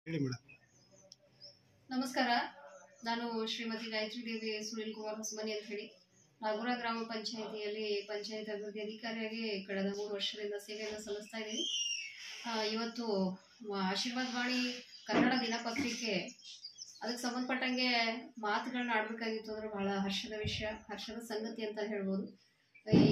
ಹೇಳಿ ಮೇಡಮ್ ನಮಸ್ಕಾರ ನಾನು ಶ್ರೀಮತಿ ಗಾಯತ್ರಿ ದೇವಿ ಸುನಿಲ್ ಕುಮಾರ್ ಹೊಸಮನಿ ಅಂತ ಹೇಳಿ ನಾಗೂರ ಗ್ರಾಮ ಪಂಚಾಯಿತಿಯಲ್ಲಿ ಪಂಚಾಯತ್ ಅಭಿವೃದ್ಧಿ ಅಧಿಕಾರಿಯಾಗಿ ಕಳೆದ ಮೂರು ವರ್ಷದಿಂದ ಸೇವೆಯನ್ನು ಸಲ್ಲಿಸ್ತಾ ಇದ್ದೀನಿ ಆ, ಇವತ್ತು ಮ- ಆಶೀರ್ವಾದ್ ವಾಣಿ ಕನ್ನಡ ದಿನಪತ್ರಿಕೆ ಅದಕ್ಕೆ ಸಂಬಂಧಪಟ್ಟಂಗೆ ಮಾತುಗಳನ್ನ ಆಡಬೇಕಾಗಿತ್ತು ಅಂದ್ರೆ ಬಹಳ ಹರ್ಷದ ವಿಷಯ ಹರ್ಷದ ಸಂಗತಿ ಅಂತ ಹೇಳ್ಬೋದು ಈ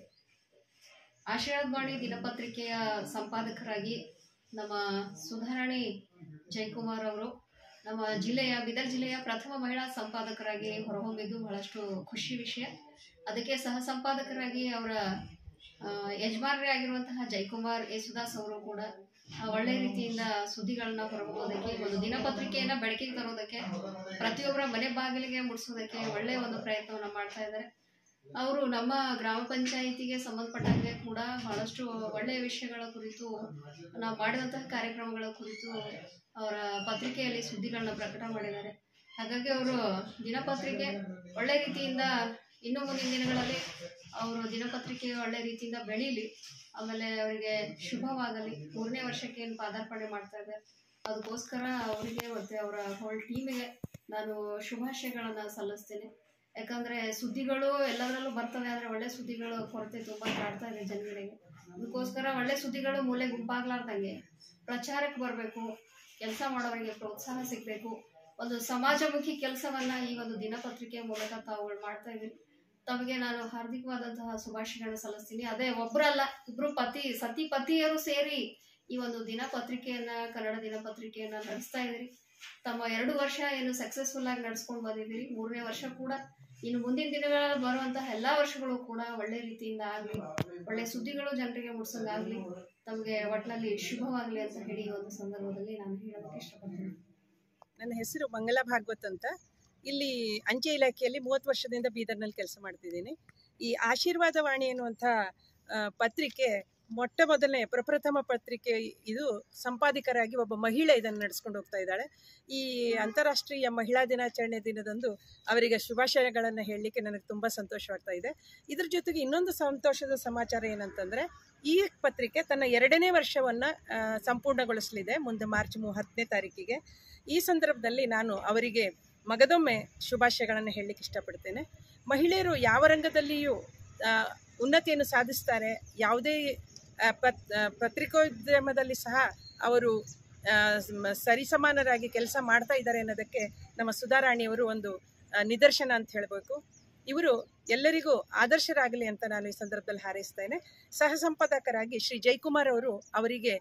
ಆಶೀರ್ವಾದ್ ವಾಣಿ ದಿನಪತ್ರಿಕೆಯ ಸಂಪಾದಕರಾಗಿ ನಮ್ಮ ಸುಧಾರಾಣಿ ಜಯಕುಮಾರ್ ಅವರು ನಮ್ಮ ಜಿಲ್ಲೆಯ ಬೀದರ್ ಜಿಲ್ಲೆಯ ಪ್ರಥಮ ಮಹಿಳಾ ಸಂಪಾದಕರಾಗಿ ಹೊರಹೊಮ್ಮಿದ್ದು ಬಹಳಷ್ಟು ಖುಷಿ ವಿಷಯ ಅದಕ್ಕೆ ಸಹ ಸಂಪಾದಕರಾಗಿ ಅವರ ಆ, ಯಜಮಾನರೇ ಆಗಿರುವಂತಹ ಜಯಕುಮಾರ್ ಯೇಸುದಾಸ್ ಅವರು ಕೂಡ ಆ, ಒಳ್ಳೆ ರೀತಿಯಿಂದ ಸುದ್ದಿಗಳನ್ನ ಹೊರಬೋದಕ್ಕೆ ಒಂದು ದಿನಪತ್ರಿಕೆಯನ್ನ ಬೆಳಕಿಗೆ ತರೋದಕ್ಕೆ ಪ್ರತಿಯೊಬ್ಬರ ಮನೆ ಬಾಗಿಲಿಗೆ ಮುಡಿಸೋದಕ್ಕೆ ಒಳ್ಳೆಯ ಒಂದು ಪ್ರಯತ್ನವನ್ನ ಮಾಡ್ತಾ ಇದ್ದಾರೆ ಅವರು ನಮ್ಮ ಗ್ರಾಮ ಪಂಚಾಯಿತಿಗೆ ಸಂಬಂಧಪಟ್ಟಂಗೆ ಕೂಡ ಬಹಳಷ್ಟು ಒಳ್ಳೆಯ ವಿಷಯಗಳ ಕುರಿತು ನಾವು ಮಾಡಿದಂತಹ ಕಾರ್ಯಕ್ರಮಗಳ ಕುರಿತು ಅವರ ಪತ್ರಿಕೆಯಲ್ಲಿ ಸುದ್ದಿಗಳನ್ನ ಪ್ರಕಟ ಮಾಡಿದ್ದಾರೆ ಹಾಗಾಗಿ ಅವರು ದಿನಪತ್ರಿಕೆ ಒಳ್ಳೆ ರೀತಿಯಿಂದ ಇನ್ನು ಮುಂದಿನ ದಿನಗಳಲ್ಲಿ ಅವರು ದಿನಪತ್ರಿಕೆ ಒಳ್ಳೆ ರೀತಿಯಿಂದ ಬೆಳೀಲಿ ಆಮೇಲೆ ಅವರಿಗೆ ಶುಭವಾಗಲಿ ಮೂರನೇ ವರ್ಷಕ್ಕೆ ಏನು ಪಾದಾರ್ಪಣೆ ಮಾಡ್ತಾ ಇದ್ದಾರೆ ಅದಕ್ಕೋಸ್ಕರ ಅವರಿಗೆ ಮತ್ತು ಅವರ ಹೋಲ್ ಟೀಮಿಗೆ ನಾನು ಶುಭಾಶಯಗಳನ್ನು ಸಲ್ಲಿಸ್ತೇನೆ ಯಾಕಂದರೆ ಸುದ್ದಿಗಳು ಎಲ್ಲದರಲ್ಲೂ ಬರ್ತವೆ ಆದರೆ ಒಳ್ಳೆ ಸುದ್ದಿಗಳು ಕೊರತೆ ತುಂಬ ಕಾಡ್ತಾ ಇದೆ ಜನಗಳಿಗೆ ಅದಕ್ಕೋಸ್ಕರ ಒಳ್ಳೆ ಸುದ್ದಿಗಳು ಮೂಲೆ ಗುಂಪಾಗ್ಲಾರ್ದಂಗೆ ಪ್ರಚಾರಕ್ಕೆ ಬರಬೇಕು ಕೆಲಸ ಮಾಡೋರಿಗೆ ಪ್ರೋತ್ಸಾಹ ಸಿಗಬೇಕು ಒಂದು ಸಮಾಜಮುಖಿ ಕೆಲಸವನ್ನ ಈ ಒಂದು ದಿನಪತ್ರಿಕೆಯ ಮೂಲಕ ತಾವುಗಳು ಮಾಡ್ತಾ ಇದ್ದೀರಿ ತಮಗೆ ನಾನು ಹಾರ್ದಿಕವಾದಂತಹ ಶುಭಾಶಯಗಳನ್ನು ಸಲ್ಲಿಸ್ತೀನಿ ಅದೇ ಒಬ್ಬರಲ್ಲ ಇಬ್ರು ಪತಿ ಸತಿ ಪತಿಯರು ಸೇರಿ ಈ ಒಂದು ದಿನಪತ್ರಿಕೆಯನ್ನ ಕನ್ನಡ ದಿನಪತ್ರಿಕೆಯನ್ನ ನಡೆಸ್ತಾ ಇದ್ದೀರಿ ತಮ್ಮ ಎರಡು ವರ್ಷ ಏನು ಸಕ್ಸಸ್ಫುಲ್ ಆಗಿ ನಡ್ಸ್ಕೊಂಡು ಬಂದಿದ್ದೀರಿ ಮೂರನೇ ವರ್ಷ ಕೂಡ ಇನ್ನು ಮುಂದಿನ ದಿನಗಳಲ್ಲಿ ಬರುವಂತಹ ಎಲ್ಲಾ ವರ್ಷಗಳು ಕೂಡ ಒಳ್ಳೆ ರೀತಿಯಿಂದ ಆಗಲಿ ಒಳ್ಳೆ ಸುದ್ದಿಗಳು ಜನರಿಗೆ ಮುಟ್ಸಂಗಾಗ್ಲಿ ತಮಗೆ ಒಟ್ಟಿನಲ್ಲಿ ಶುಭವಾಗಲಿ ಅಂತ ಹೇಳಿ ಈ ಒಂದು ಸಂದರ್ಭದಲ್ಲಿ ನಾನು ಹೇಳೋದಕ್ಕೆ ಇಷ್ಟಪಡ್ತೀನಿ ನನ್ನ ಹೆಸರು ಮಂಗಲ ಭಾಗವತ್ ಅಂತ ಇಲ್ಲಿ ಅಂಚೆ ಇಲಾಖೆಯಲ್ಲಿ ಮೂವತ್ತು ವರ್ಷದಿಂದ ಬೀದರ್ನಲ್ಲಿ ಕೆಲಸ ಮಾಡ್ತಿದ್ದೀನಿ ಈ ಆಶೀರ್ವಾದ ವಾಣಿ ಅನ್ನುವಂಥ ಆ, ಪತ್ರಿಕೆ ಮೊಟ್ಟ ಮೊದಲನೇ ಪ್ರಪ್ರಥಮ ಪತ್ರಿಕೆ ಇದು ಸಂಪಾದಕರಾಗಿ ಒಬ್ಬ ಮಹಿಳೆ ಇದನ್ನು ನಡೆಸ್ಕೊಂಡು ಹೋಗ್ತಾ ಇದ್ದಾಳೆ ಈ ಅಂತಾರಾಷ್ಟ್ರೀಯ ಮಹಿಳಾ ದಿನಾಚರಣೆ ದಿನದಂದು ಅವರಿಗೆ ಶುಭಾಶಯಗಳನ್ನು ಹೇಳಲಿಕ್ಕೆ ನನಗೆ ತುಂಬ ಸಂತೋಷವಾಗ್ತಾ ಇದೆ ಇದ್ರ ಜೊತೆಗೆ ಇನ್ನೊಂದು ಸಂತೋಷದ ಸಮಾಚಾರ ಏನಂತಂದರೆ ಈ ಪತ್ರಿಕೆ ತನ್ನ ಎರಡನೇ ವರ್ಷವನ್ನು ಸಂಪೂರ್ಣಗೊಳಿಸಲಿದೆ ಮುಂದೆ ಮಾರ್ಚ್ ಮೂ ಹತ್ತನೇ ತಾರೀಕಿಗೆ ಈ ಸಂದರ್ಭದಲ್ಲಿ ನಾನು ಅವರಿಗೆ ಮಗದೊಮ್ಮೆ ಶುಭಾಶಯಗಳನ್ನು ಹೇಳಲಿಕ್ಕೆ ಇಷ್ಟಪಡ್ತೇನೆ ಮಹಿಳೆಯರು ಯಾವ ರಂಗದಲ್ಲಿಯೂ ಆ, ಉನ್ನತಿಯನ್ನು ಸಾಧಿಸ್ತಾರೆ ಯಾವುದೇ ಆ, ಪತ್ ಆ, ಪತ್ರಿಕೋದ್ಯಮದಲ್ಲಿ ಸಹ ಅವರು ಆ, ಸ- ಸರಿಸಮಾನರಾಗಿ ಕೆಲಸ ಮಾಡ್ತಾ ಇದ್ದಾರೆ ಅನ್ನೋದಕ್ಕೆ ನಮ್ಮ ಸುಧಾರಾಣಿಯವರು ಒಂದು ಆ, ನಿದರ್ಶನ ಅಂತ ಹೇಳಬೇಕು ಇವರು ಎಲ್ಲರಿಗೂ ಆದರ್ಶರಾಗಲಿ ಅಂತ ನಾನು ಈ ಸಂದರ್ಭದಲ್ಲಿ ಹಾರೈಸ್ತೇನೆ ಸಹ ಸಂಪಾದಕರಾಗಿ ಶ್ರೀ ಜಯಕುಮಾರ್ ಅವರು ಅವರಿಗೆ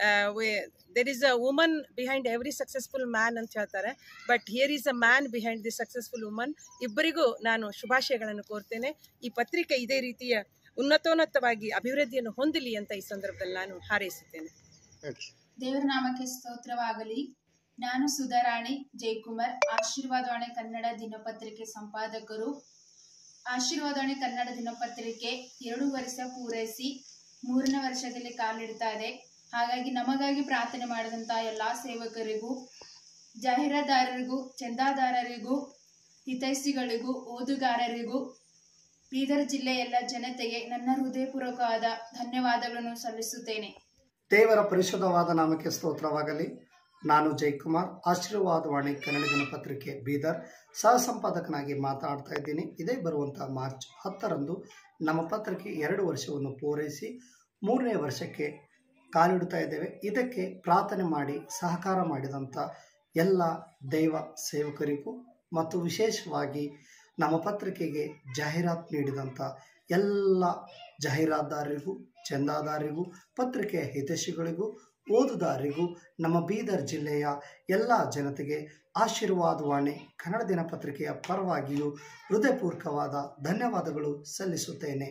there is a woman behind every successful man ಅಂತ ಹೇಳ್ತಾರೆ but here is a man behind the successful woman ಇಬ್ಬರಿಗೂ ನಾನು ಶುಭಾಶಯಗಳನ್ನು ಕೋರ್ತೇನೆ ಈ ಪತ್ರಿಕೆ ಇದೇ ರೀತಿಯ ಉನ್ನತೋನ್ನತವಾಗಿ ಅಭಿವೃದ್ಧಿಯನ್ನು ಹೊಂದಲಿ ಅಂತ ಈ ಸಂದರ್ಭದಲ್ಲಿ ನಾನು ಹಾರೈಸುತ್ತೇನೆ ಹೇಳಿ ದೇವರ ನಾಮಕ್ಕೆ ಸ್ತೋತ್ರವಾಗಲಿ ನಾನು ಸುಧಾರಾಣಿ ಜಯಕುಮಾರ್ ಆಶೀರ್ವಾದವಾಣಿ ಕನ್ನಡ ದಿನಪತ್ರಿಕೆ ಸಂಪಾದಕರು ಆಶೀರ್ವಾದವಾಣಿ ಕನ್ನಡ ದಿನಪತ್ರಿಕೆ ಎರಡು ವರ್ಷ ಪೂರೈಸಿ ಮೂರನೇ ವರ್ಷದಲ್ಲಿ ಕಾಲಿಡ್ತಾ ಇದೆ ಹಾಗಾಗಿ ನಮಗಾಗಿ ಪ್ರಾರ್ಥನೆ ಮಾಡಿದಂಥ ಎಲ್ಲ ಸೇವಕರಿಗೂ ಜಾಹೀರಾದಾರರಿಗೂ ಚಂದಾದಾರರಿಗೂ ಹಿತೈಷಿಗಳಿಗೂ ಓದುಗಾರರಿಗೂ ಬೀದರ್ ಜಿಲ್ಲೆಯ ಎಲ್ಲ ಜನತೆಗೆ ನನ್ನ ಹೃದಯಪೂರ್ವಕವಾದ ಧನ್ಯವಾದಗಳನ್ನು ಸಲ್ಲಿಸುತ್ತೇನೆ ದೇವರ ಪರಿಶುದ್ಧವಾದ ನಾಮಕ್ಕೆ ಸ್ತೋತ್ರವಾಗಲಿ ನಾನು ಜಯಕುಮಾರ್ ಆಶೀರ್ವಾದವಾಣಿ ಕನ್ನಡ ದಿನಪತ್ರಿಕೆ ಬೀದರ್ ಸಹ ಸಂಪಾದಕನಾಗಿ ಮಾತನಾಡ್ತಾ ಇದ್ದೀನಿ ಇದೇ ಬರುವಂಥ ಮಾರ್ಚ್ ಹತ್ತರಂದು ನಮ್ಮ ಪತ್ರಿಕೆ ಎರಡು ವರ್ಷವನ್ನು ಪೂರೈಸಿ ಮೂರನೇ ವರ್ಷಕ್ಕೆ ಕಾಲಿಡುತ್ತಾ ಇದ್ದೇವೆ ಇದಕ್ಕೆ ಪ್ರಾರ್ಥನೆ ಮಾಡಿ ಸಹಕಾರ ಮಾಡಿದಂಥ ಎಲ್ಲ ದೈವ ಸೇವಕರಿಗೂ ಮತ್ತು ವಿಶೇಷವಾಗಿ ನಮ್ಮ ಪತ್ರಿಕೆಗೆ ಜಾಹೀರಾತು ನೀಡಿದಂಥ ಎಲ್ಲ ಜಾಹೀರಾತುದಾರರಿಗೂ ಚಂದಾದಾರರಿಗೂ ಪತ್ರಿಕೆಯ ಹಿತೈಷಿಗಳಿಗೂ ಓದುದಾರರಿಗೂ ನಮ್ಮ ಬೀದರ್ ಜಿಲ್ಲೆಯ ಎಲ್ಲ ಜನತೆಗೆ ಆಶೀರ್ವಾದವಾಣಿ ಕನ್ನಡ ದಿನಪತ್ರಿಕೆಯ ಪರವಾಗಿಯೂ ಹೃದಯಪೂರ್ವಕವಾದ ಧನ್ಯವಾದಗಳು ಸಲ್ಲಿಸುತ್ತೇನೆ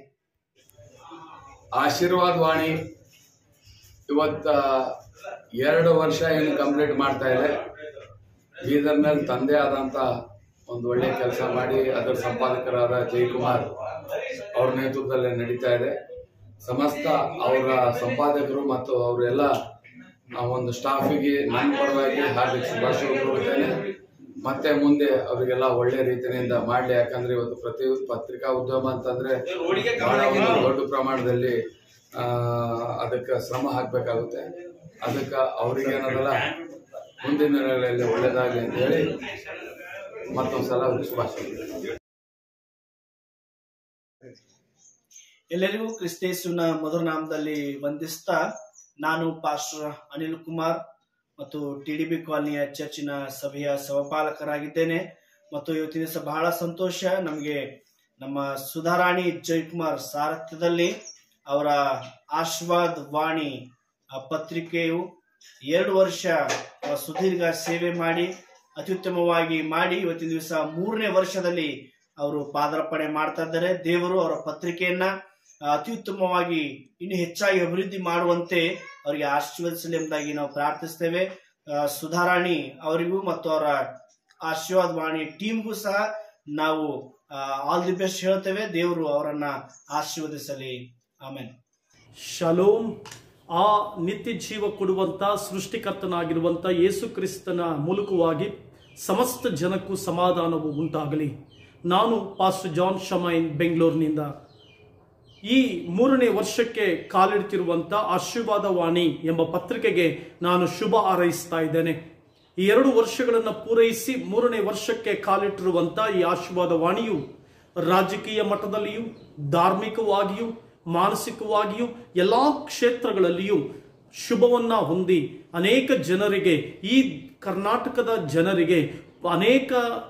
ಆಶೀರ್ವಾದ್ ವಾಣಿ ಇವತ್ತ ಎರಡು ವರ್ಷ ಏನು ಕಂಪ್ಲೀಟ್ ಮಾಡ್ತಾ ಇದೆ ಬೀದರ್ನಲ್ಲಿ ತಂದೆ ಆದಂಥ ಒಂದು ಒಳ್ಳೆ ಕೆಲಸ ಮಾಡಿ ಅದರ ಸಂಪಾದಕರಾದ ಜಯಕುಮಾರ್ ಅವ್ರ ನೇತೃತ್ವದಲ್ಲಿ ನಡೀತಾ ಇದೆ ಸಮಸ್ತ ಅವರ ಸಂಪಾದಕರು ಮತ್ತು ಅವರೆಲ್ಲ ಆ ಒಂದು ಸ್ಟಾಫಿಗೆ ನನ್ನ ಪರವಾಗಿ ಹಾರ್ದಿಕ ಶುಭಾಶಯ ಕೋರುತ್ತೇನೆ ಮತ್ತೆ ಮುಂದೆ ಅವರಿಗೆಲ್ಲ ಒಳ್ಳೆ ರೀತಿಯಿಂದ ಮಾಡಲಿ ಯಾಕಂದ್ರೆ ಇವತ್ತು ಪ್ರತಿ ಪತ್ರಿಕಾ ಉದ್ಯಮ ಅಂತಂದ್ರೆ ಬಹಳ ಒಂದು ದೊಡ್ಡ ಪ್ರಮಾಣದಲ್ಲಿ ಆ, ಅದಕ್ಕೆ ಶ್ರಮ ಹಾಕಬೇಕಾಗುತ್ತೆ ಅದಕ್ಕೆ ಅವ್ರಿಗೆ ಏನದಲ್ಲ ಮುಂದಿನ ದಿನಗಳಲ್ಲಿ ಒಳ್ಳೆಯದಾಗಲಿ ಅಂತ ಹೇಳಿ ಮತ್ತೊಂದು ಸಲ ಶುಭಾಶಯ ಎಲ್ಲರಿಗೂ ಕ್ರಿಸ್ತೇಸುವಿನ ಮಧುರ ನಾಮದಲ್ಲಿ ವಂದಿಸ್ತಾ ನಾನು ಪಾಸ್ಟರ್ ಅನಿಲ್ ಕುಮಾರ್ ಮತ್ತು ಟಿ ಡಿ ಬಿ ಕಾಲನಿಯ ಚರ್ಚಿನ ಸಭೆಯ ಸಹಪಾಲಕರಾಗಿದ್ದೇನೆ ಮತ್ತು ಇವತ್ತಿನ ದಿವಸ ಬಹಳ ಸಂತೋಷ ನಮಗೆ ನಮ್ಮ ಸುಧಾರಾಣಿ ಜಯಕುಮಾರ್ ಸಾರಥ್ಯದಲ್ಲಿ ಅವರ ಆಶೀರ್ವಾದ್ ವಾಣಿ ಆ ಪತ್ರಿಕೆಯು ಎರಡು ವರ್ಷ ಆ, ಸುದೀರ್ಘ ಸೇವೆ ಮಾಡಿ ಅತ್ಯುತ್ತಮವಾಗಿ ಮಾಡಿ ಇವತ್ತಿನ ದಿವಸ ಮೂರನೇ ವರ್ಷದಲ್ಲಿ ಅವರು ಪಾದಾರ್ಪಣೆ ಮಾಡ್ತಾ ಇದ್ದಾರೆ ದೇವರು ಅವರ ಪತ್ರಿಕೆಯನ್ನ ಆ, ಅತ್ಯುತ್ತಮವಾಗಿ ಇನ್ನು ಹೆಚ್ಚಾಗಿ ಅಭಿವೃದ್ಧಿ ಮಾಡುವಂತೆ ಅವರಿಗೆ ಆಶೀರ್ವದಿಸಲಿ ಎಂಬುದಾಗಿ ನಾವು ಪ್ರಾರ್ಥಿಸ್ತೇವೆ ಆ, ಸುಧಾರಾಣಿ ಅವರಿಗೂ ಮತ್ತು ಅವರ ಆಶೀರ್ವಾದ ವಾಣಿ ಟೀಮ್ಗೂ ಸಹ ನಾವು ಆಲ್ ದಿ ಬೆಸ್ಟ್ ಹೇಳ್ತೇವೆ ದೇವರು ಅವರನ್ನ ಆಶೀರ್ವದಿಸಲಿ ಆಮೇಲೆ ಶಲೋಮ್ ಆ ನಿತ್ಯ ಜೀವ ಕೊಡುವಂತ ಸೃಷ್ಟಿಕರ್ತನಾಗಿರುವಂತ ಯೇಸು ಕ್ರಿಸ್ತನ ಮೂಲಕವಾಗಿ ಸಮಸ್ತ ಜನಕ್ಕೂ ಸಮಾಧಾನವು ಉಂಟಾಗಲಿ ನಾನು ಪಾಸ್ಟರ್ ಜಾನ್ ಶಮೈನ್ ಬೆಂಗಳೂರಿನಿಂದ ಈ ಮೂರನೇ ವರ್ಷಕ್ಕೆ ಕಾಲಿಡ್ತಿರುವಂತ ಆಶೀರ್ವಾದ ವಾಣಿ ಎಂಬ ಪತ್ರಿಕೆಗೆ ನಾನು ಶುಭ ಹಾರೈಸ್ತಾ ಇದ್ದೇನೆ ಈ ಎರಡು ವರ್ಷಗಳನ್ನು ಪೂರೈಸಿ ಮೂರನೇ ವರ್ಷಕ್ಕೆ ಕಾಲಿಟ್ಟಿರುವಂತ ಈ ಆಶೀರ್ವಾದ ವಾಣಿಯು ರಾಜಕೀಯ ಮಟ್ಟದಲ್ಲಿಯೂ ಧಾರ್ಮಿಕವಾಗಿಯೂ ಮಾನಸಿಕವಾಗಿಯೂ ಎಲ್ಲ ಕ್ಷೇತ್ರಗಳಲ್ಲಿಯೂ ಶುಭವನ್ನ ಹೊಂದಿ ಅನೇಕ ಜನರಿಗೆ ಈ ಕರ್ನಾಟಕದ ಜನರಿಗೆ ಅನೇಕ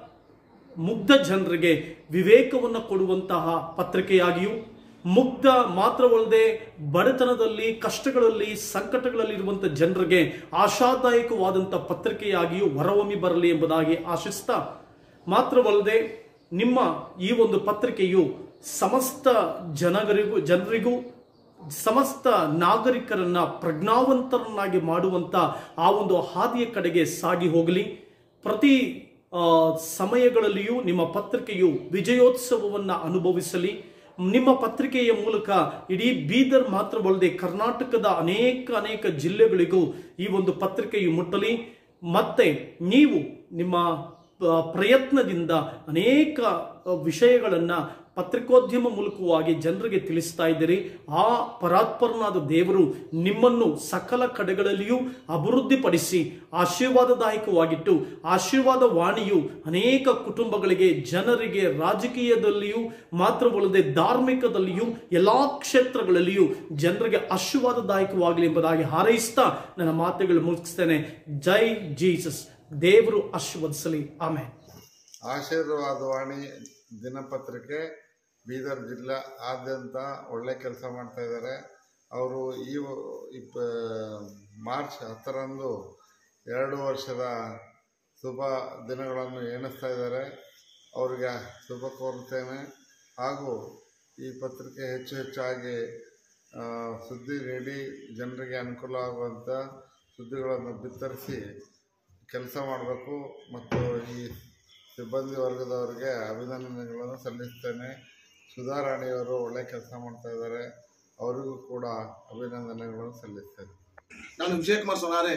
ಮುಗ್ಧ ಜನರಿಗೆ ವಿವೇಕವನ್ನು ಕೊಡುವಂತಹ ಪತ್ರಿಕೆಯಾಗಿಯೂ ಮುಗ್ಧ ಮಾತ್ರವಲ್ಲದೆ ಬಡತನದಲ್ಲಿ ಕಷ್ಟಗಳಲ್ಲಿ ಸಂಕಟಗಳಲ್ಲಿ ಇರುವಂತಹ ಜನರಿಗೆ ಆಶಾದಾಯಕವಾದಂಥ ಪತ್ರಿಕೆಯಾಗಿಯೂ ಹೊರಹೊಮ್ಮಿ ಬರಲಿ ಎಂಬುದಾಗಿ ಆಶಿಸ್ತಾ ಮಾತ್ರವಲ್ಲದೆ ನಿಮ್ಮ ಈ ಒಂದು ಪತ್ರಿಕೆಯು ಸಮಸ್ತ ಜನಗರಿಗೂ ಜನರಿಗೂ ಸಮಸ್ತ ನಾಗರಿಕರನ್ನ ಪ್ರಜ್ಞಾವಂತರನ್ನಾಗಿ ಮಾಡುವಂತ ಆ ಒಂದು ಹಾದಿಯ ಕಡೆಗೆ ಸಾಗಿ ಹೋಗಲಿ ಪ್ರತಿ ಆ, ಸಮಯಗಳಲ್ಲಿಯೂ ನಿಮ್ಮ ಪತ್ರಿಕೆಯು ವಿಜಯೋತ್ಸವವನ್ನ ಅನುಭವಿಸಲಿ ನಿಮ್ಮ ಪತ್ರಿಕೆಯ ಮೂಲಕ ಇಡೀ ಬೀದರ್ ಮಾತ್ರವಲ್ಲದೆ ಕರ್ನಾಟಕದ ಅನೇಕ ಅನೇಕ ಜಿಲ್ಲೆಗಳಿಗೂ ಈ ಒಂದು ಪತ್ರಿಕೆಯು ಮುಟ್ಟಲಿ ಮತ್ತೆ ನೀವು ನಿಮ್ಮ ಆ, ಪ್ರಯತ್ನದಿಂದ ಅನೇಕ ಆ, ವಿಷಯಗಳನ್ನ ಪತ್ರಿಕೋದ್ಯಮ ಮೂಲಕವಾಗಿ ಜನರಿಗೆ ತಿಳಿಸ್ತಾ ಇದ್ದೀರಿ ಆ ಪರಾತ್ಪರನಾದ ದೇವರು ನಿಮ್ಮನ್ನು ಸಕಲ ಕಡೆಗಳಲ್ಲಿಯೂ ಅಭಿವೃದ್ಧಿಪಡಿಸಿ ಆಶೀರ್ವಾದದಾಯಕವಾಗಿಟ್ಟು ಆಶೀರ್ವಾದ ವಾಣಿಯು ಅನೇಕ ಕುಟುಂಬಗಳಿಗೆ ಜನರಿಗೆ ರಾಜಕೀಯದಲ್ಲಿಯೂ ಮಾತ್ರವಲ್ಲದೆ ಧಾರ್ಮಿಕದಲ್ಲಿಯೂ ಎಲ್ಲಾ ಕ್ಷೇತ್ರಗಳಲ್ಲಿಯೂ ಜನರಿಗೆ ಆಶೀರ್ವಾದದಾಯಕವಾಗಲಿ ಎಂಬುದಾಗಿ ಹಾರೈಸ್ತಾ ನನ್ನ ಮಾತುಗಳು ಮುಗಿಸ್ತೇನೆ ಜೈ ಜೀಸಸ್ ದೇವರು ಆಶೀರ್ವದಿಸಲಿ ಆಮೇಲೆ ಆಶೀರ್ವಾದವಾಣಿ ದಿನಪತ್ರಿಕೆ ಬೀದರ್ ಜಿಲ್ಲಾ ಆದ್ಯಂತ ಒಳ್ಳೆ ಕೆಲಸ ಮಾಡ್ತಾ ಇದ್ದಾರೆ ಅವರು ಈ ವ- ಇಪ್ಪ ಮಾರ್ಚ್ ಹತ್ತರಂದು ಎರಡು ವರ್ಷದ ಶುಭ ದಿನಗಳನ್ನು ಎಣಿಸ್ತಾ ಇದ್ದಾರೆ ಅವರಿಗೆ ಶುಭ ಕೋರುತ್ತೇನೆ ಹಾಗೂ ಈ ಪತ್ರಿಕೆ ಹೆಚ್ಚು ಹೆಚ್ಚಾಗಿ ಆ, ಸುದ್ದಿ ನೀಡಿ ಜನರಿಗೆ ಅನುಕೂಲ ಆಗುವಂಥ ಸುದ್ದಿಗಳನ್ನು ಬಿತ್ತರಿಸಿ ಕೆಲಸ ಮಾಡಬೇಕು ಮತ್ತು ಈ ಸಿಬ್ಬಂದಿ ವರ್ಗದವರಿಗೆ ಅಭಿನಂದನೆಗಳನ್ನು ಸಲ್ಲಿಸ್ತೇನೆ ಸುಧಾರಾಣಿಯವರು ಒಳ್ಳೆ ಕೆಲಸ ಮಾಡ್ತಾ ಇದ್ದಾರೆ ಅವರಿಗೂ ಕೂಡ ಅಭಿನಂದನೆಗಳನ್ನು ಸಲ್ಲಿಸ್ತೇನೆ ನಾನು ವಿಜಯಕುಮಾರ್ ಸೊನಾರೆ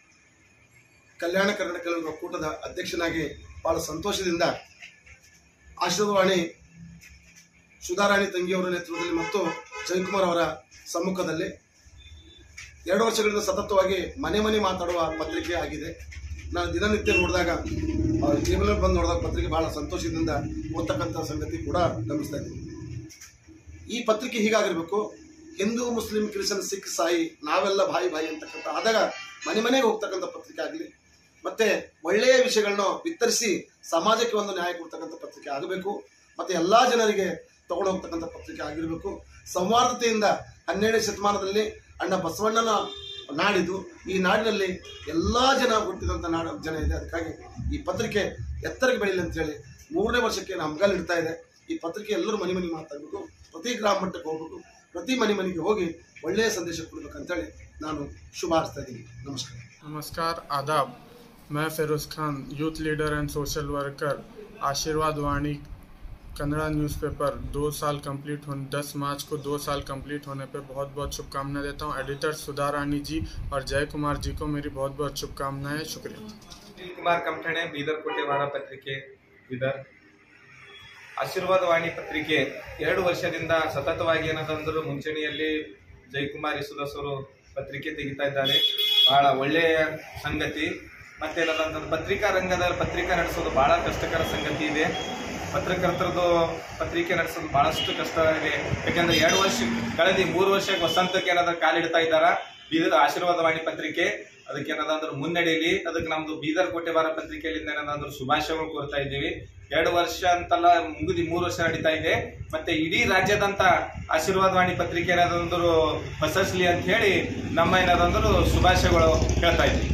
ಕಲ್ಯಾಣ ಕರ್ನಾಟಕ ಕನ್ನಡ ಒಕ್ಕೂಟದ ಅಧ್ಯಕ್ಷನಾಗಿ ಬಹಳ ಸಂತೋಷದಿಂದ ಆಶೀರ್ವಾಣಿ ಸುಧಾರಾಣಿ ತಂಗಿಯವರ ನೇತೃತ್ವದಲ್ಲಿ ಮತ್ತು ಜಯಕುಮಾರ್ ಅವರ ಸಮ್ಮುಖದಲ್ಲಿ ಎರಡು ವರ್ಷಗಳಿಂದ ಸತತವಾಗಿ ಮನೆ ಮನೆ ಮಾತಾಡುವ ಪತ್ರಿಕೆ ಆಗಿದೆ ನಾನು ದಿನನಿತ್ಯ ನೋಡಿದಾಗ ಕೇಬಲ್ ಬಂದು ನೋಡಿದಾಗ ಪತ್ರಿಕೆ ಬಹಳ ಸಂತೋಷದಿಂದ ಓದ್ತಕ್ಕಂಥ ಸಂಗತಿ ಕೂಡ ಗಮನಿಸ್ತಾ ಇದ್ದೀನಿ ಈ ಪತ್ರಿಕೆ ಹೀಗಾಗಿರ್ಬೇಕು ಹಿಂದೂ ಮುಸ್ಲಿಂ ಕ್ರಿಶ್ಚಿಯನ್ ಸಿಖ್ ಸಾಯಿ ನಾವೆಲ್ಲ ಬಾಯಿ ಬಾಯಿ ಅಂತಕ್ಕಂಥ ಆದಾಗ ಮನೆ ಮನೆಗೆ ಹೋಗ್ತಕ್ಕಂಥ ಪತ್ರಿಕೆ ಆಗಲಿ ಮತ್ತೆ ಒಳ್ಳೆಯ ವಿಷಯಗಳನ್ನ ಬಿತ್ತರಿಸಿ ಸಮಾಜಕ್ಕೆ ಒಂದು ನ್ಯಾಯ ಕೊಡ್ತಕ್ಕಂಥ ಪತ್ರಿಕೆ ಆಗಬೇಕು ಮತ್ತೆ ಎಲ್ಲಾ ಜನರಿಗೆ ತಗೊಂಡು ಹೋಗ್ತಕ್ಕಂಥ ಪತ್ರಿಕೆ ಆಗಿರಬೇಕು ಸಂವಾದತೆಯಿಂದ ಹನ್ನೆರಡನೇ ಶತಮಾನದಲ್ಲಿ ಅಣ್ಣ ಬಸವಣ್ಣನ ನಾಡಿದು ಈ ನಾಡಿನಲ್ಲಿ ಎಲ್ಲಾ ಜನ ಹುಟ್ಟಿದಂಥ ನಾಡು ಜನ ಇದೆ ಅದಕ್ಕಾಗಿ ಈ ಪತ್ರಿಕೆ ಎತ್ತರಕ್ಕೆ ಬೆಳೀಲಿ ಅಂತ ಹೇಳಿ ಮೂರನೇ ವರ್ಷಕ್ಕೆ ಹಮ್ಗಲ್ ಇಡ್ತಾ ಇದೆ ಈ ಪತ್ರಿಕೆ ಎಲ್ಲರೂ ಮನೆ ಮನೆ ಮಾತಾಡಬೇಕು ಪ್ರತಿ ಗ್ರಾಮ ಮಟ್ಟಕ್ಕೆ ಹೋಗ್ಬೇಕು ಪ್ರತಿ ಮನೆ ಮನೆಗೆ ಹೋಗಿ ಒಳ್ಳೆಯ ಸಂದೇಶ ಕೊಡ್ಬೇಕಂತೇಳಿ ನಾನು ಶುಭ ಹಾರೈಸ್ತಾ ಇದ್ದೀನಿ ನಮಸ್ಕಾರ नमस्कार आदाब मैं Firoz Khan youth leader and social worker Ashirwad Vani Kannada newspaper दो साल कंप्लीट होने दस मार्च को दो साल कंप्लीट होने पे बहुत बहुत शुभकामनाएं देता हूँ एडिटर सुधा रानी जी और जय कुमार जी को मेरी बहुत बहुत शुभकामनाएं शुक्रिया ಸುನಿಲ್ ಕುಮಾರ್ ಕಂಠಣೆ ಬೀದರ್ ಕೋಟೆ ವಾರ ಪತ್ರಿಕೆ ಬೀದರ್ ಆಶೀರ್ವಾದ ವಾಣಿ ಪತ್ರಿಕೆ ಎರಡು ವರ್ಷದಿಂದ ಸತತವಾಗಿ ಏನದಂದ್ರು ಮುಂಚೂಣಿಯಲ್ಲಿ ಜಯಕುಮಾರ್ ಯಶೋದಾಸ್ ಅವರು ಪತ್ರಿಕೆ ತೆಗಿತಾ ಇದ್ದಾರೆ ಬಹಳ ಒಳ್ಳೆಯ ಸಂಗತಿ ಮತ್ತೆ ಏನದಂತಂದ್ರೆ ಪತ್ರಿಕಾ ರಂಗದಲ್ಲಿ ಪತ್ರಿಕಾ ನಡೆಸೋದು ಬಹಳ ಕಷ್ಟಕರ ಸಂಗತಿ ಇದೆ ಪತ್ರಕರ್ತರದ್ದು ಪತ್ರಿಕೆ ನಡೆಸೋದು ಬಹಳಷ್ಟು ಕಷ್ಟ ಇದೆ ಯಾಕಂದ್ರೆ ಎರಡು ವರ್ಷ ಕಳೆದ ಈ ಮೂರು ವರ್ಷಕ್ಕೆ ವಸಂತಕ್ಕೆ ಏನಾದ್ರು ಕಾಲಿಡ್ತಾ ಇದ್ದಾರ ಬೀದರ್ ಆಶೀರ್ವಾದವಾಣಿ ಪತ್ರಿಕೆ ಅದಕ್ಕೆ ಏನದಂದ್ರೆ ಮುನ್ನಡೆಯಲಿ ಅದಕ್ಕೆ ನಮ್ದು ಬೀದರ್ ಕೋಟೆ ವಾರ ಪತ್ರಿಕೆಯಲ್ಲಿ ಏನದಂದ್ರೆ ಶುಭಾಶಯಗಳು ಕೋರ್ತಾ ಇದ್ದೀವಿ ಎರಡು ವರ್ಷ ಅಂತಲ್ಲ ಮುಗಿದಿ ಮೂರು ವರ್ಷ ನಡೀತಾ ಇದೆ ಮತ್ತೆ ಇಡೀ ರಾಜ್ಯದಂತ ಆಶೀರ್ವಾದವಾಣಿ ಪತ್ರಿಕೆ ಏನಾದಂದ್ರು ಹೊಸಸ್ಲಿ ಅಂತ ಹೇಳಿ ನಮ್ಮ ಏನಾದಂದ್ರು ಶುಭಾಶಯಗಳು ಹೇಳ್ತಾ ಇದ್ದೀವಿ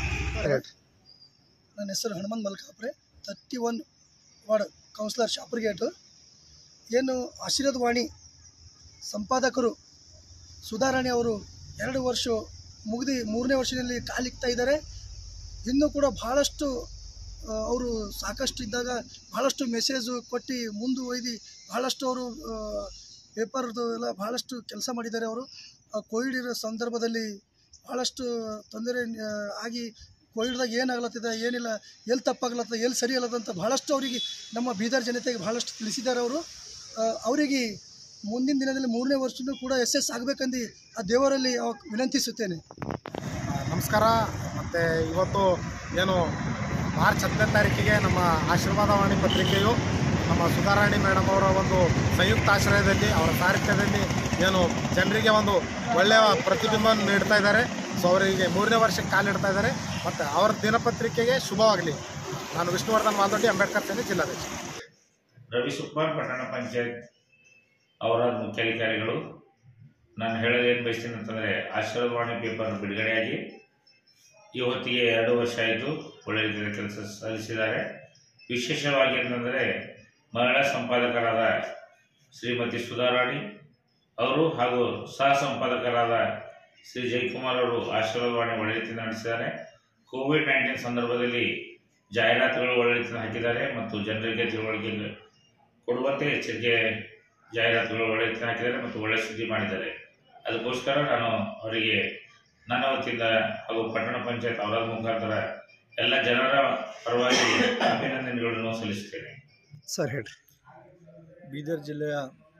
ನನ್ನ ಹೆಸರು Hanumanth Malkapure thirty one ward councillor Shapur gate ಏನು ಆಶೀರ್ವಾದ ವಾಣಿ ಸಂಪಾದಕರು ಸುಧಾರಾಣಿ ಅವರು ಎರಡು ವರ್ಷ ಮುಗಿದು ಮೂರನೇ ವರ್ಷದಲ್ಲಿ ಕಾಲಿಕ್ತಾ ಇದ್ದಾರೆ ಇನ್ನೂ ಕೂಡ ಭಾಳಷ್ಟು ಅವರು ಸಾಕಷ್ಟು ಇದ್ದಾಗ ಭಾಳಷ್ಟು ಮೆಸೇಜು ಕೊಟ್ಟು ಮುಂದುವೈದು ಭಾಳಷ್ಟು ಅವರು ಪೇಪರ್ದು ಎಲ್ಲ ಭಾಳಷ್ಟು ಕೆಲಸ ಮಾಡಿದ್ದಾರೆ ಅವರು ಕೋವಿಡ್ ಇರೋ ಸಂದರ್ಭದಲ್ಲಿ ಭಾಳಷ್ಟು ತೊಂದರೆ ಆ, ಆಗಿ ಕೋವಿಡ್ದಾಗ ಏನಾಗ್ಲತ್ತಿದೆ ಏನಿಲ್ಲ ಎಲ್ಲಿ ತಪ್ಪಾಗ್ಲತ್ತದ ಎಲ್ಲಿ ಸರಿ ಅಲ್ಲದಂತ ಭಾಳಷ್ಟು ಅವರಿಗೆ ನಮ್ಮ ಬೀದರ್ ಜನತೆಗೆ ಭಾಳಷ್ಟು ತಿಳಿಸಿದ್ದಾರೆ ಅವರು ಆ, ಅವರಿಗೆ ಮುಂದಿನ ದಿನದಲ್ಲಿ ಮೂರನೇ ವರ್ಷನೂ ಕೂಡ ಯಶಸ್ಸು ಆಗಬೇಕಂದು ಆ ದೇವರಲ್ಲಿ ಅವ ವಿನಂತಿಸುತ್ತೇನೆ ನಮಸ್ಕಾರ ಮತ್ತು ಇವತ್ತು ಏನು ಮಾರ್ಚ್ ಹತ್ತನೇ ತಾರೀಕಿಗೆ ನಮ್ಮ ಆಶೀರ್ವಾದವಾಣಿ ಪತ್ರಿಕೆಯು ನಮ್ಮ ಸುಧಾರಾಣಿ ಮೇಡಮ್ ಅವರ ಒಂದು ಸಂಯುಕ್ತ ಆಶ್ರಯದಲ್ಲಿ ಅವರ ಸಾಹಿತ್ಯದಲ್ಲಿ ಏನು ಜನರಿಗೆ ಒಂದು ಒಳ್ಳೆಯ ಪ್ರತಿಬಿಂಬ ನೀಡ್ತಾ ಇದ್ದಾರೆ ಸೊ ಅವರಿಗೆ ಮೂರನೇ ವರ್ಷಕ್ಕೆ ಕಾಲಿಡ್ತಾ ಇದ್ದಾರೆ ಮತ್ತು ಅವರ ದಿನಪತ್ರಿಕೆಗೆ ಶುಭವಾಗಲಿ ನಾನು ವಿಷ್ಣುವರ್ಧನ್ ಮಾಲ್ದೊಡ್ಡಿ ಅಂಬೇಡ್ಕರ್ ಸೇನೆ ಜಿಲ್ಲಾಧ್ಯಕ್ಷ ರವಿಸುಕುಮಾರ್ ಪಟ್ಟಣ ಪಂಚಾಯತ್ ಅವರ ಮುಖ್ಯಾಧಿಕಾರಿಗಳು ನಾನು ಹೇಳೋದು ಏನು ಬಯಸ್ತೀನಿ ಅಂತಂದರೆ ಆಶೀರ್ವಾದವಾಣಿ ಪೇಪರ್ ಬಿಡುಗಡೆಯಾಗಿ ಈ ಹೊತ್ತಿಗೆ ಎರಡು ವರ್ಷ ಆಯಿತು ಒಳ್ಳೆಯ ರೀತಿಯ ಕೆಲಸ ಸಲ್ಲಿಸಿದ್ದಾರೆ ವಿಶೇಷವಾಗಿ ಅಂತಂದರೆ ಮಹಿಳಾ ಸಂಪಾದಕರಾದ ಶ್ರೀಮತಿ ಸುಧಾರಾಣಿ ಅವರು ಹಾಗೂ ಸಹ ಸಂಪಾದಕರಾದ ಶ್ರೀ ಜಯಕುಮಾರ್ ಅವರು ಆಶೀರ್ವಾದವಾಣಿ ಒಳ್ಳೆಯ ರೀತಿಯಿಂದ ನಡೆಸಿದ್ದಾರೆ ಕೋವಿಡ್ ನೈನ್ಟೀನ್ ಸಂದರ್ಭದಲ್ಲಿ ಜಾಹೀರಾತುಗಳು ಒಳ್ಳೆಯ ರೀತಿಯಿಂದ ಹಾಕಿದ್ದಾರೆ ಮತ್ತು ಜನರಿಗೆ ತಿಳುವಳಿಕೆ ಕೊಡುವಂತೆ ಎಚ್ಚರಿಕೆ ಜಾಹೀರಾತುಗಳು ಒಳ್ಳೆಯ ರೀತಿಯಿಂದ ಹಾಕಿದ್ದಾರೆ ಮತ್ತು ಒಳ್ಳೆಯ ಸುದ್ದಿ ಮಾಡಿದ್ದಾರೆ ಅದಕ್ಕೋಸ್ಕರ ನಾನು ಅವರಿಗೆ ನನ್ನ ವತಿಯಿಂದ ಹಾಗೂ ಪಟ್ಟಣ ಪಂಚಾಯತ್ ಅವರ ಮುಖಾಂತರ ಎಲ್ಲ ಜನರ ಪರವಾಗಿ ಅಭಿನಂದನೆಗಳನ್ನು ಸಲ್ಲಿಸುತ್ತೇನೆ ಸರ್ ಹೇಳ್ರಿ ಬೀದರ್ ಜಿಲ್ಲೆಯ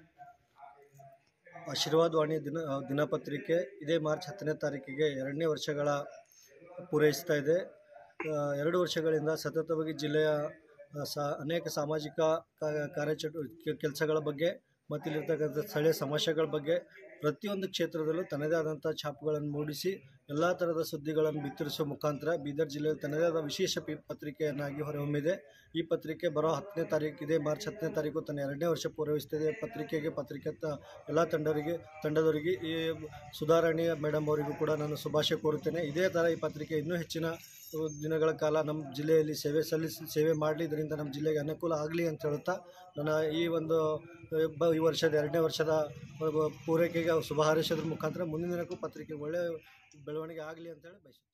ಆಶೀರ್ವಾದ ವಾಣಿ ದಿನ ದಿನಪತ್ರಿಕೆ ಇದೇ ಮಾರ್ಚ್ ಹತ್ತನೇ ತಾರೀಕಿಗೆ ಎರಡನೇ ವರ್ಷಗಳ ಪೂರೈಸ್ತಾ ಇದೆ ಆ, ಎರಡು ವರ್ಷಗಳಿಂದ ಸತತವಾಗಿ ಜಿಲ್ಲೆಯ ಆ, ಸಾ ಅನೇಕ ಸಾಮಾಜಿಕ ಕಾ- ಕಾರ್ಯಚಟು ಕೆಲಸಗಳ ಬಗ್ಗೆ ಮತ್ತು ಇಲ್ಲಿರ್ತಕ್ಕಂಥ ಸ್ಥಳೀಯ ಸಮಸ್ಯೆಗಳ ಬಗ್ಗೆ ಪ್ರತಿಯೊಂದು ಕ್ಷೇತ್ರದಲ್ಲೂ ತನ್ನದೇ ಆದಂಥ ಛಾಪುಗಳನ್ನು ಮೂಡಿಸಿ ಎಲ್ಲ ಥರದ ಸುದ್ದಿಗಳನ್ನು ಬಿತ್ತರಿಸುವ ಮುಖಾಂತರ ಬೀದರ್ ಜಿಲ್ಲೆಯಲ್ಲಿ ತನ್ನದೇ ಆದ ವಿಶೇಷ ಪಿ ಪತ್ರಿಕೆಯನ್ನಾಗಿ ಹೊರಹೊಮ್ಮಿದೆ ಈ ಪತ್ರಿಕೆ ಬರೋ ಹತ್ತನೇ ತಾರೀಕು ಇದೆ ಮಾರ್ಚ್ ಹತ್ತನೇ ತಾರೀಕು ತನ್ನ ಎರಡನೇ ವರ್ಷ ಪೂರೈಸ್ತಿದೆ ಪತ್ರಿಕೆಗೆ ಪತ್ರಿಕೆ ತ- ಎಲ್ಲ ತಂಡರಿಗೆ ತಂಡದವರಿಗೆ ಈ ಸುಧಾರಣೆ ಮೇಡಮ್ ಅವರಿಗೂ ಕೂಡ ನಾನು ಶುಭಾಶಯ ಕೋರುತ್ತೇನೆ ಇದೇ ಥರ ಈ ಪತ್ರಿಕೆ ಇನ್ನೂ ಹೆಚ್ಚಿನ ಅಹ್, ದಿನಗಳ ಕಾಲ ನಮ್ಮ ಜಿಲ್ಲೆಯಲ್ಲಿ ಸೇವೆ ಸಲ್ಲಿಸಿ ಸೇವೆ ಮಾಡಲಿ ಇದರಿಂದ ನಮ್ಮ ಜಿಲ್ಲೆಗೆ ಅನುಕೂಲ ಆಗಲಿ ಅಂತ ಹೇಳುತ್ತಾ ನನ್ನ ಈ ಒಂದು ಅಹ್, ಬ ಈ ವರ್ಷದ ಎರಡನೇ ವರ್ಷದ ಅಹ್, ಪೂರೈಕೆಗೆ ಶುಭ ಹಾರೈಸೋದ್ರ ಮುಖಾಂತರ ಮುಂದಿನ ದಿನಕ್ಕೂ ಪತ್ರಿಕೆ ಒಳ್ಳೆಯ ಬೆಳವಣಿಗೆ ಆಗಲಿ ಅಂತೇಳಿ ಬಯಸ್ತೀನಿ